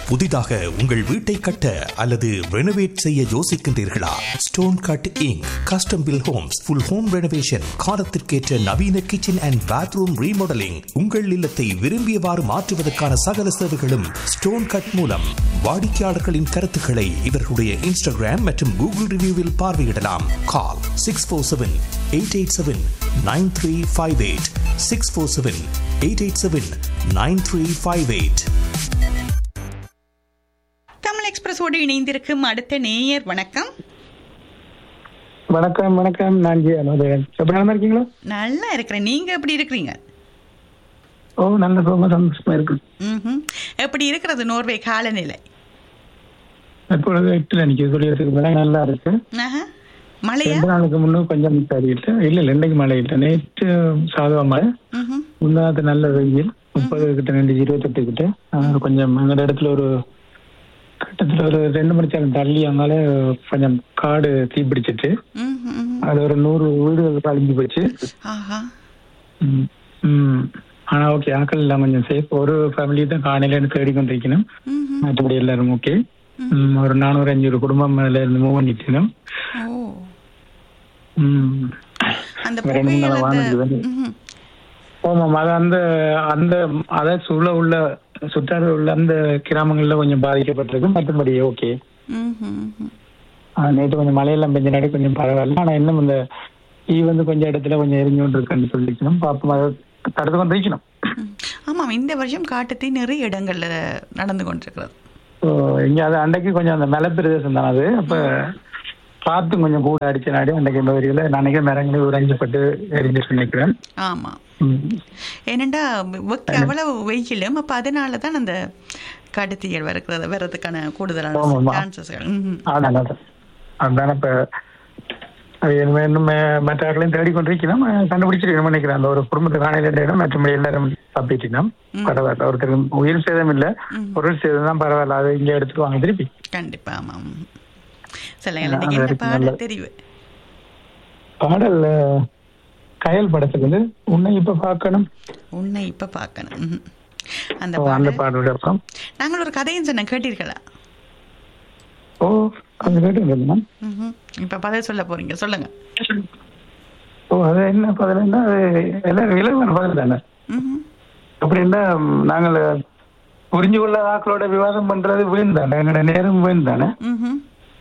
புதிதாக உங்கள் வீட்டை கட்ட அல்லது ரெனோவேட் செய்ய யோசிக்கின்றீர்களா stone cutting custom built homes full home renovation காலத்திற்கேற்ற நவீன கிச்சன் அண்ட் பாத்ரூம் ரீமாடலிங் உங்கள் இல்லத்தை விரும்பியவாறு மாற்றுவதற்கான சகல சேவைகளும் ஸ்டோன் கட் மூலம் வாடிக்கையாளர்களின் கருத்துக்களை இவர்களுடைய இன்ஸ்டாகிராம் மற்றும் கூகுள் ரிவ்யூவில் பார்வையிடலாம் call six four seven eight eight seven nine three five eight six four seven eight eight seven nine three five eight Tamil எக்ஸ்பிரஸோடு இணைந்திருக்கும் அடுத்த நேயர் வணக்கம் வணக்கம் வணக்கம் நான் ஜி அனுதயன் எப்படி நல்லா இருக்கீங்களா நல்லா இருக்கிறேன் நீங்க எப்படி இருக்கிறீங்க ஓ நல்ல ரொம்ப சந்தோஷமா இருக்கு ம்ஹும். எப்படி இருக்கிறது நோர்வே காலநிலை இப்பொழுது எட்டுல நிக்க சொல்லியதுக்கு மேல நல்லா இருக்கு ஆஹா. மழையா ரெண்டு நாளுக்கு முன்னும் கொஞ்சம் சரியில்லை இல்ல இல்ல இன்னைக்கு மழை இல்லை நேற்று சாதவ மழை ம்ஹும். முன்னாத்து நல்ல வெயில் முப்பது கிட்ட ரெண்டு இருபத்தெட்டு கிட்ட ஆஹ் கொஞ்சம் எங்க இடத்துல ஒரு கட்டத்துல ஒரு ரெண்டு மணி நேரம் தள்ளி அங்கால கொஞ்சம் காடு தீப்பிடிச்சிட்டு ம்ஹும், ம்ஹும். அது ஒரு நூறு வீடுகள் அழிஞ்சு போச்சு ஆஹா ம், ம். ஆனா ஓகே ஆக்கள் எல்லாம் கொஞ்சம் சேஃப் ஒரு ஃபேமிலி தான் காலையில தேடிக்கொண்டிருக்கணும் ம்ஹும். மற்றபடி எல்லாரும் ஓகே ம், ஒரு நானூறு அஞ்சூறு குடும்பம் மேல இருந்து மூவ் பண்ணிட்டோம் ஓ ம். அந்த வேற என்ன புகையில வானது வந்து? ம்ஹும். ஆமாம் அது அந்த அந்த அதை சுழ உள்ள சுற்றாறு உள்ள அந்த கிராமங்கள்ல கொஞ்சம் பாதிக்கப்பட்டிருக்கு மற்றபடி ஓகே ம்ஹும், ம்ஹும். நேற்று கொஞ்சம் மழையெல்லாம் பெஞ்ச நாடு கொஞ்சம் பரவாயில்ல ஆனா இன்னும் இந்த ஈ வந்து கொஞ்சம் இடத்துல கொஞ்சம் எரிஞ்சோண்டு இருக்குன்னு சொல்லிக்கணும் பாப்போம் அதை தடுத்து கொண்டு இருக்கணும் ம். ஆமாம் இந்த வருஷம் காட்டுத்தீ நிறைய இடங்கள்ல நடந்து கொண்டிருக்கிறது ஸோ இங்க அது அன்றைக்கு கொஞ்சம் அந்த மலை பிரதேசம் தான் அது அப்ப காத்து கொஞ்சம் கூட அடிச்ச நாடு அன்றைக்கு இந்த வரியில நினைக்க மரங்களே உறைஞ்சப்பட்டு எரிஞ்சிட்டு நினைக்கிறேன் ஆமா ம். ஏனண்டா வெக்க அவ்வளவு வெயிலும் அப்ப அதனால தான் அந்த காட்டுத்தீயல் வருகிறது வர்றதுக்கான கூடுதலான ஆமாமா. சான்சஸ்கள் அதான் அதான். அதான் இப்ப அது இனிமே இன்னும் மே- மற்ற ஆட்களையும் தேடிக்கொண்டிருக்கணும் கண்டுபிடிச்சிருக்கணும் நினைக்கிறேன் அந்த ஒரு குடும்பத்தை காணையில இடம் மற்றபடி எல்லாரும் தப்பிட்டினோம் பரவாயில்ல ஒருத்தருக்கு உயிர் சேதம் இல்ல பொருள் சேதம் தான் பரவாயில்ல அதை இங்க எடுத்துட்டு வாங்க திருப்பி கண்டிப்பா ஆமாம் சொல்லுங்க அது இன்னைக்கு என்ன வரைக்கும் பாட நல்லது. தெரிவு பாடல் அஹ், கயல் படத்துக்கு வந்து உன்னை இப்ப பார்க்கணும் உன்னை இப்ப பார்க்கணும் ம்ஹும். அந்த ஓ, அந்த பாடல் பாடல் அப்புறம் நாங்கள் ஒரு கதையும் சொன்ன கேட்டீர்களா ஓ கொஞ்சம் கேட்டு மேம் ம்ஹும். இப்ப பதில் சொல்ல போறீங்க சொல்லுங்க ஓ அது என்ன பதில் என்ன அது எல்லாரும் இலவன பதில் தானே ம்ஹும். அப்படின்னா ம், நாங்கள் புரிஞ்சு கொள்ள ஆக்களோட விவாதம் பண்றது வீண் தானே என்னோட நேரம் வீண் தானே ம்ஹும்.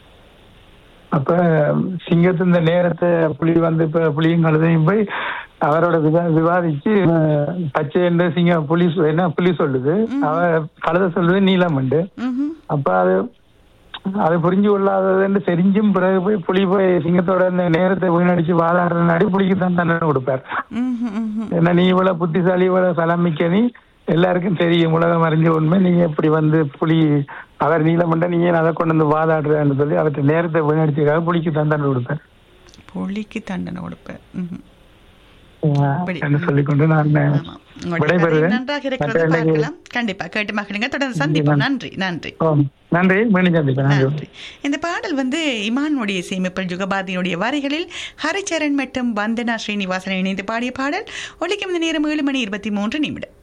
அப்ப சிங்கத்து இந்த நேரத்தை புலி வந்து இப்ப புலியும் கழுதையும் போய் அவரோட விவா விவாதிச்சு அஹ், பச்சை என்று சிங்க புலி சொ- என்ன புலி சொல்லுது அவ கழுதை சொல்லுது நீலமண்டு ம்ஹும். அப்ப அது அது புரிஞ்சு கொள்ளாததுன்னு தெரிஞ்சும் பிறகு போய் புலி போய் சிங்கத்தோட இந்த நேரத்தை வீணடிச்சு வாதாடுறதுனாடி புலிக்கு தான் தண்டனை கொடுப்பார் ம்ஹும். ம்ஹும். ஏன்னா நீ இவ்வளவு புத்திசாலி இவ்வளவு பலமிக்க நீ எல்லாருக்கும் தெரியும் உலகம் அறிஞ்ச உண்மை நீங்க எப்படி வந்து புலி அவர் நீலமண்ட நீ ஏன் அதை கொண்டு வந்து வாதாடுறேன்னு சொல்லி அவர்கிட்ட நேரத்தை வீணடிச்சதுக்காக புலிக்கு தண்டனை கொடுப்பார் புலிக்கு தண்டனை கொடுப்பேன் ம்ஹும். இப்படி. என்று சொல்லிக்கொண்டு நான் ஆமா. உங்களுடைய கதை விடைபெறுவேன் நன்றாக இருக்கிறது மற்ற எல்லா- பார்க்கலாம் கண்டிப்பா கேட்டு மகிழுங்க தொடர்ந்து சந்திப்போம் நன்றி நன்றி ஓ, நன்றி மீண்டும் சந்திப்பேன் நன்றி நன்றி இந்த பாடல் வந்து இமானுடைய சேமிப்பில் ஜுகபாதியினுடைய வரிகளில் ஹரிச்சரண் மற்றும் வந்தனா ஸ்ரீனிவாசன் இணைந்து பாடிய பாடல் ஒலிக்கும் இந்த நேரம் ஏழு மணி இருபத்தி மூன்று நிமிடம்